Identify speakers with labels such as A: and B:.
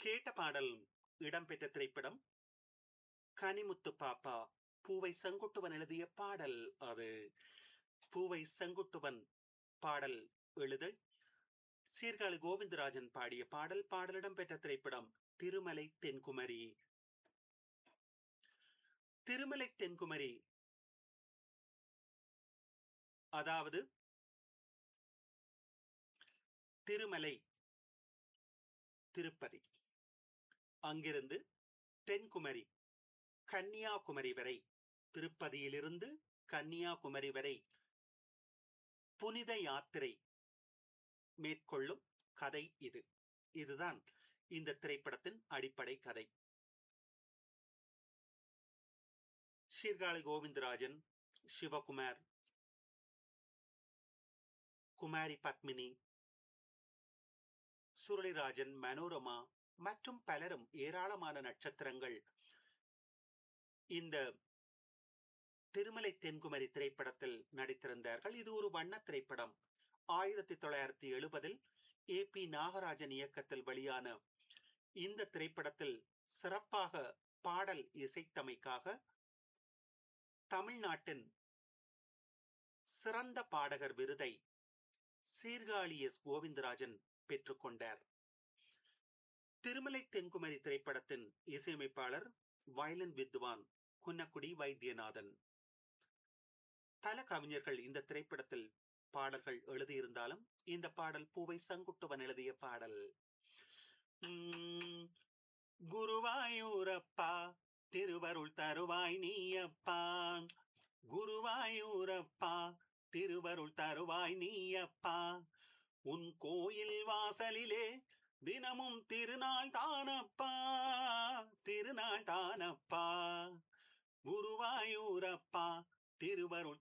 A: கேட்ட பாடல் இடம்பெற்ற திரைப்படம் கனிமுத்து பாப்பா பூவை செங்குட்டுவன் எழுதிய பாடல் அது பூவை செங்குட்டுவன் பாடல் எழுத சீர்காழி கோவிந்தராஜன் பாடிய பாடல் பாடலிடம் பெற்ற திரைப்படம் திருமலை தென்குமரி திருமலை தென்குமரி அதாவது திருமலை திருப்பதி அங்கிருந்து தென்குமரி கன்னியாகுமரி வரை திருப்பதியிலிருந்து கன்னியாகுமரி வரை புனித யாத்திரை மேற்கொள்ளும் கதை இது இதுதான் இந்த திரைப்படத்தின் அடிப்படை கதை சீர்காழி கோவிந்தராஜன் சிவகுமார் குமாரி பத்மினி சுரளிராஜன் மனோரமா மற்றும் பலரும் ஏராளமான நட்சத்திரங்கள் இந்த திருமலை தென்குமரி திரைப்படத்தில் நடித்திருந்தார்கள் இது ஒரு வண்ண திரைப்படம் ஆயிரத்தி தொள்ளாயிரத்தி எழுபதில் ஏ பி நாகராஜன் இயக்கத்தில் வெளியான இந்த திரைப்படத்தில் சிறப்பாக பாடல் இசைத்தமைக்காக தமிழ்நாட்டின் சிறந்த பாடகர் விருதை சீர்காழி எஸ் கோவிந்தராஜன் பெற்றுக்கொண்டார் திருமலை தென்குமரி திரைப்படத்தின் இசையமைப்பாளர் வயலின் வித்வான் குன்னக்குடி வைத்தியநாதன் பல கவிஞர்கள் இந்த திரைப்படத்தில் பாடல்கள் எழுதியிருந்தாலும் இந்த பாடல் பூவை சங்குட்டுவன் எழுதிய பாடல் குருவாயூரப்பா திருவருள் தருவாய் நீயப்பா குருவாயூரப்பா திருவருள் தருவாய் நீயப்பா உன் கோயில் வாசலிலே தினமும் திருநாள் தானப்பா திருநாள் தானப்பா குருவாயூரப்பா திருவருள்